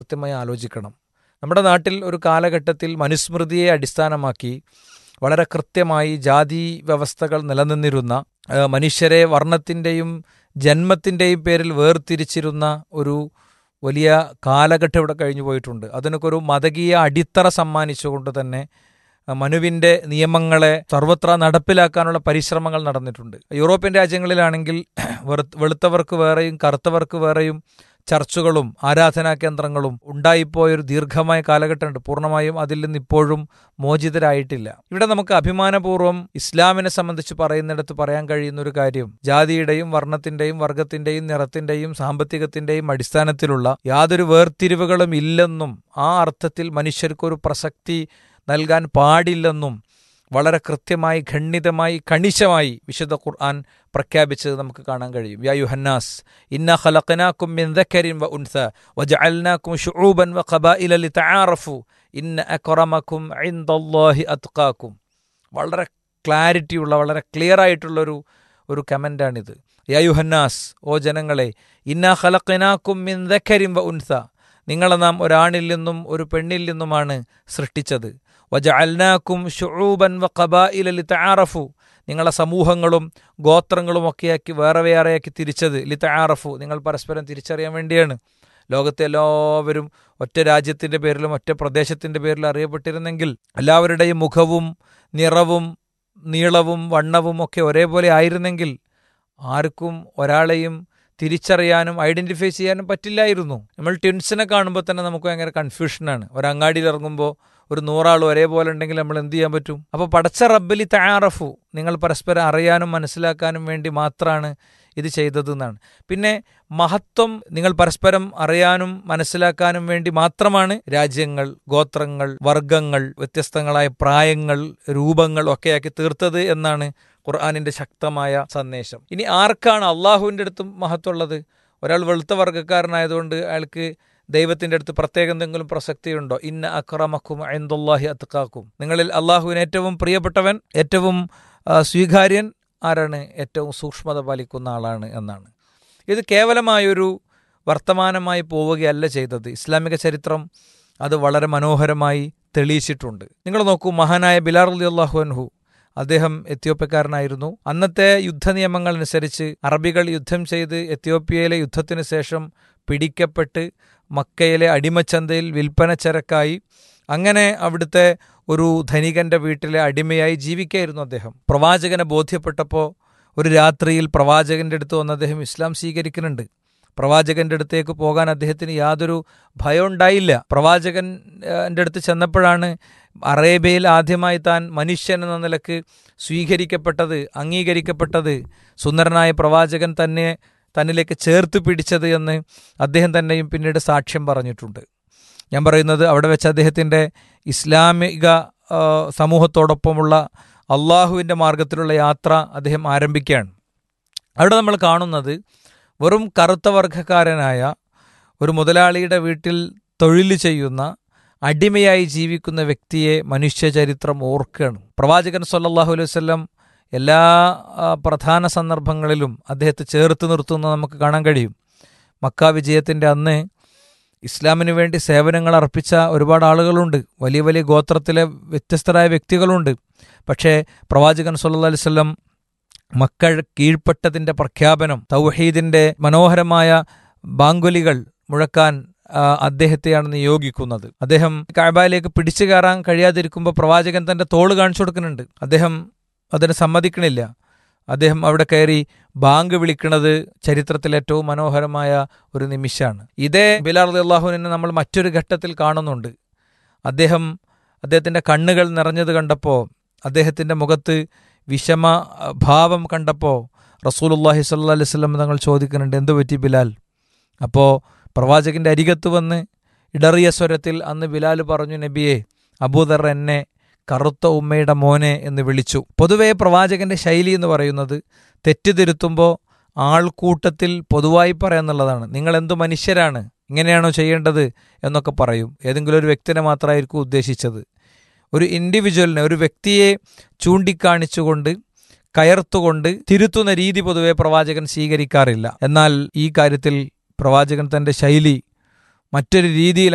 കൃത്യമായി ആലോചിക്കണം നമ്മുടെ നാട്ടിൽ ഒരു കാലഘട്ടത്തിൽ മനുസ്മൃതിയെ അടിസ്ഥാനമാക്കി വളരെ കൃത്യമായി ജാതി വ്യവസ്ഥകൾ നിലനിന്നിരുന്ന ആ, മനുഷ്യരെ വർണ്ണത്തിൻ്റെയും ജന്മത്തിൻ്റെയും പേരിൽ വേർതിരിച്ചിരുന്ന ഒരു വലിയ കാലഘട്ടം ഇവിടെ കഴിഞ്ഞു പോയിട്ടുണ്ട് അതിനൊക്കെ ഒരു മതകീയ അടിത്തറ സമ്മാനിച്ചുകൊണ്ട് തന്നെ ആ, മനുവിൻ്റെ നിയമങ്ങളെ സർവത്ര നടപ്പിലാക്കാനുള്ള പരിശ്രമങ്ങൾ നടന്നിട്ടുണ്ട് യൂറോപ്യൻ രാജ്യങ്ങളിലാണെങ്കിൽ വെറു- വെളുത്തവർക്ക് വേറെയും കറുത്തവർക്ക് വേറെയും ചർച്ചുകളും ആരാധനാ കേന്ദ്രങ്ങളും ഉണ്ടായിപ്പോയൊരു ദീർഘമായ കാലഘട്ടമുണ്ട് പൂർണ്ണമായും അതിൽ നിന്ന് ഇപ്പോഴും മോചിതരായിട്ടില്ല ഇവിടെ നമുക്ക് അഭിമാനപൂർവ്വം ഇസ്ലാമിനെ സംബന്ധിച്ച് പറയുന്നിടത്ത് പറയാൻ കഴിയുന്ന ഒരു കാര്യം ജാതിയുടെയും വർണ്ണത്തിന്റെയും വർഗത്തിന്റെയും നിറത്തിന്റെയും സാമ്പത്തികത്തിന്റെയും അടിസ്ഥാനത്തിലുള്ള യാതൊരു വേർതിരിവുകളും ഇല്ലെന്നും ആ അർത്ഥത്തിൽ മനുഷ്യർക്കൊരു പ്രസക്തി നൽകാൻ പാടില്ലെന്നും വളരെ കൃത്യമായി ഖണ്ഡിതമായി കണിശമായി വിശുദ്ധ ഖുർആൻ പ്രഖ്യാപിച്ചത് നമുക്ക് കാണാൻ കഴിയും യാ യുഹന്നാസ് ഇന്ന ഖലഖനാകും മിൻ ദക്കരിൻ വ ഉൻസ വജഅൽനാകും ശുഊബൻ വ ഖബായില ലിതആറഫു ഇന്ന അക്രമക്കും ഇൻദല്ലാഹി അത്ഖാക്കും വളരെ ക്ലാരിറ്റിയുള്ള വളരെ ക്ലിയർ ആയിട്ടുള്ളൊരു ഒരു കമൻ്റാണിത് യാ യുഹന്നാസ് ഓ ജനങ്ങളെ ഇന്ന ഖലഖനാകും മിൻ ദക്കരിൻ വ ഉൻസ നിങ്ങളെ നാം ഒരാണിൽ നിന്നും ഒരു പെണ്ണിൽ നിന്നുമാണ് സൃഷ്ടിച്ചത് വജഅൽനാക്കും ഷുഊബൻ വ ഖബായില ലിതആറഫു നിങ്ങളെ സമൂഹങ്ങളും ഗോത്രങ്ങളും ഒക്കെയാക്കി വേറെ വേറെയാക്കി തിരിച്ചത് ലിതആറഫു നിങ്ങൾ പരസ്പരം തിരിച്ചറിയാൻ വേണ്ടിയാണ് ലോകത്തെ എല്ലാവരും ഒറ്റ രാജ്യത്തിൻ്റെ പേരിലും ഒറ്റ പ്രദേശത്തിൻ്റെ പേരിലും അറിയപ്പെട്ടിരുന്നെങ്കിൽ എല്ലാവരുടെയും മുഖവും നിറവും നീളവും വണ്ണവും ഒക്കെ ഒരേപോലെ ആയിരുന്നെങ്കിൽ ആർക്കും ഒരാളെയും തിരിച്ചറിയാനും ഐഡൻറ്റിഫൈ ചെയ്യാനും പറ്റില്ലായിരുന്നു നമ്മൾ ട്വിൻസിനെ കാണുമ്പോൾ തന്നെ നമുക്ക് ഭയങ്കര കൺഫ്യൂഷനാണ് ഒരു അങ്ങാടിയിൽ ഇറങ്ങുമ്പോൾ ഒരു നൂറാൾ ഒരേപോലെ ഉണ്ടെങ്കിൽ നമ്മൾ എന്ത് ചെയ്യാൻ പറ്റും അപ്പോൾ പടച്ച റബ്ബലി തയ്യാറഫു നിങ്ങൾ പരസ്പരം അറിയാനും മനസ്സിലാക്കാനും വേണ്ടി മാത്രമാണ് ഇത് ചെയ്തത് എന്നാണ് പിന്നെ മഹത്വം നിങ്ങൾ പരസ്പരം അറിയാനും മനസ്സിലാക്കാനും വേണ്ടി മാത്രമാണ് രാജ്യങ്ങൾ ഗോത്രങ്ങൾ വർഗങ്ങൾ വ്യത്യസ്തങ്ങളായ പ്രായങ്ങൾ രൂപങ്ങൾ ഒക്കെയാക്കി തീർത്തത് എന്നാണ് ഖുർആാനിന്റെ ശക്തമായ സന്ദേശം ഇനി ആർക്കാണ് അള്ളാഹുവിൻ്റെ അടുത്തും മഹത്വമുള്ളത് ഒരാൾ വെളുത്ത വർഗ്ഗക്കാരനായതുകൊണ്ട് അയാൾക്ക് ദൈവത്തിന്റെ അടുത്ത് പ്രത്യേക എന്തെങ്കിലും പ്രസക്തിയുണ്ടോ ഇന്ന അക്രമക്കും ഐന്ദുല്ലാഹി അത്കാക്കും നിങ്ങളിൽ അള്ളാഹുവിന് ഏറ്റവും പ്രിയപ്പെട്ടവൻ ഏറ്റവും ആ, സ്വീകാര്യൻ ആരാണ് ഏറ്റവും സൂക്ഷ്മത പാലിക്കുന്ന ആളാണ് എന്നാണ് ഇത് കേവലമായൊരു വർത്തമാനമായി പോവുകയല്ല ചെയ്തത് ഇസ്ലാമിക ചരിത്രം അത് വളരെ മനോഹരമായി തെളിയിച്ചിട്ടുണ്ട് നിങ്ങൾ നോക്കൂ മഹാനായ ബിലാർ അലി അള്ളാഹു അൻഹു അദ്ദേഹം എത്യോപ്യക്കാരനായിരുന്നു അന്നത്തെ യുദ്ധ നിയമങ്ങൾ അനുസരിച്ച് അറബികൾ യുദ്ധം ചെയ്ത് എത്യോപ്യയിലെ യുദ്ധത്തിന് ശേഷം പിടിക്കപ്പെട്ട് മക്കയിലെ അടിമച്ചന്തയിൽ വിൽപ്പന ചരക്കായി അങ്ങനെ അവിടുത്തെ ഒരു ധനികന്റെ വീട്ടിലെ അടിമയായി ജീവിക്കായിരുന്നു അദ്ദേഹം പ്രവാചകനെ ബോധ്യപ്പെട്ടപ്പോൾ ഒരു രാത്രിയിൽ പ്രവാചകന്റെ അടുത്ത് വന്ന് അദ്ദേഹം ഇസ്ലാം സ്വീകരിക്കുന്നുണ്ട് പ്രവാചകന്റെ അടുത്തേക്ക് പോകാൻ അദ്ദേഹത്തിന് യാതൊരു ഭയം ഉണ്ടായില്ല പ്രവാചകൻ എൻ്റെ അടുത്ത് ചെന്നപ്പോഴാണ് അറേബ്യയിൽ ആദ്യമായി താൻ മനുഷ്യൻ എന്ന നിലക്ക് സ്വീകരിക്കപ്പെട്ടത് അംഗീകരിക്കപ്പെട്ടത് സുന്ദരനായ പ്രവാചകൻ തന്നെ തന്നിലേക്ക് ചേർത്ത് പിടിച്ചത് എന്ന് അദ്ദേഹം തന്നെയും പിന്നീട് സാക്ഷ്യം പറഞ്ഞിട്ടുണ്ട് ഞാൻ പറയുന്നത് അവിടെ വെച്ച് അദ്ദേഹത്തിൻ്റെ ഇസ്ലാമിക ആ, സമൂഹത്തോടൊപ്പമുള്ള അള്ളാഹുവിൻ്റെ മാർഗത്തിലുള്ള യാത്ര അദ്ദേഹം ആരംഭിക്കുകയാണ് അവിടെ നമ്മൾ കാണുന്നത് വെറും കറുത്ത വർഗ്ഗക്കാരനായ ഒരു മുതലാളിയുടെ വീട്ടിൽ തൊഴിൽ ചെയ്യുന്ന അടിമയായി ജീവിക്കുന്ന വ്യക്തിയെ മനുഷ്യചരിത്രം ഓർക്കുകയാണ് പ്രവാചകൻ സല്ലല്ലാഹു അലൈഹി വസല്ലം എല്ലാ ആ, പ്രധാന സന്ദർഭങ്ങളിലും അദ്ദേഹത്തെ ചേർത്ത് നിർത്തുന്നത് നമുക്ക് കാണാൻ കഴിയും മക്ക വിജയത്തിൻ്റെ അന്ന് ഇസ്ലാമിന് വേണ്ടി സേവനങ്ങൾ അർപ്പിച്ച ഒരുപാട് ആളുകളുണ്ട് വലിയ വലിയ ഗോത്രത്തിലെ വ്യത്യസ്തരായ വ്യക്തികളുണ്ട് പക്ഷേ പ്രവാചകൻ സല്ലല്ലാഹു അലൈഹി വസല്ലം മക്കൾ കീഴ്പ്പെട്ടതിൻ്റെ പ്രഖ്യാപനം തൗഹീദിൻ്റെ മനോഹരമായ ബാങ്കുലികൾ മുഴക്കാൻ ആ, അദ്ദേഹത്തെയാണ് നിയോഗിക്കുന്നത് അദ്ദേഹം കാബയിലേക്ക് പിടിച്ചു കയറാൻ കഴിയാതിരിക്കുമ്പോൾ പ്രവാചകൻ തന്റെ തോള് കാണിച്ചു കൊടുക്കുന്നുണ്ട് അദ്ദേഹം അതിന് സമ്മതിക്കണില്ല അദ്ദേഹം അവിടെ കയറി ബാങ്ക് വിളിക്കുന്നത് ചരിത്രത്തിൽ ഏറ്റവും മനോഹരമായ ഒരു നിമിഷമാണ് ഇതേ ബിലാർ അള്ളാഹുവിനെ നമ്മൾ മറ്റൊരു ഘട്ടത്തിൽ കാണുന്നുണ്ട് അദ്ദേഹം അദ്ദേഹത്തിൻ്റെ കണ്ണുകൾ നിറഞ്ഞത് കണ്ടപ്പോൾ അദ്ദേഹത്തിൻ്റെ മുഖത്ത് വിഷമ അഹ്, ഭാവം കണ്ടപ്പോൾ റസൂലുല്ലാഹി സല്ലാ അലൈഹി സ്വലം തങ്ങൾ ചോദിക്കുന്നുണ്ട് എന്തു പറ്റി ബിലാൽ അപ്പോൾ പ്രവാചകന്റെ അരികത്ത് വന്ന് ഇടറിയ സ്വരത്തിൽ അന്ന് ബിലാൽ പറഞ്ഞു നബിയെ അബൂദർ എന്നെ കറുത്ത ഉമ്മയുടെ മോനെ എന്ന് വിളിച്ചു പൊതുവേ പ്രവാചകന്റെ ശൈലി എന്ന് പറയുന്നത് തെറ്റ് തിരുത്തുമ്പോൾ ആൾക്കൂട്ടത്തിൽ പൊതുവായി പറയാന്നുള്ളതാണ് നിങ്ങൾ എന്തു മനുഷ്യരാണ് ഇങ്ങനെയാണോ ചെയ്യേണ്ടത് എന്നൊക്കെ പറയും ഏതെങ്കിലും ഒരു വ്യക്തിനെ മാത്രമായിരിക്കും ഉദ്ദേശിച്ചത് ഒരു ഇൻഡിവിജ്വലിനെ ഒരു വ്യക്തിയെ ചൂണ്ടിക്കാണിച്ചുകൊണ്ട് കയർത്തുകൊണ്ട് തിരുത്തുന്ന രീതി പൊതുവെ പ്രവാചകൻ സ്വീകരിക്കാറില്ല എന്നാൽ ഈ കാര്യത്തിൽ പ്രവാചകൻ തന്റെ ശൈലി മറ്റൊരു രീതിയിൽ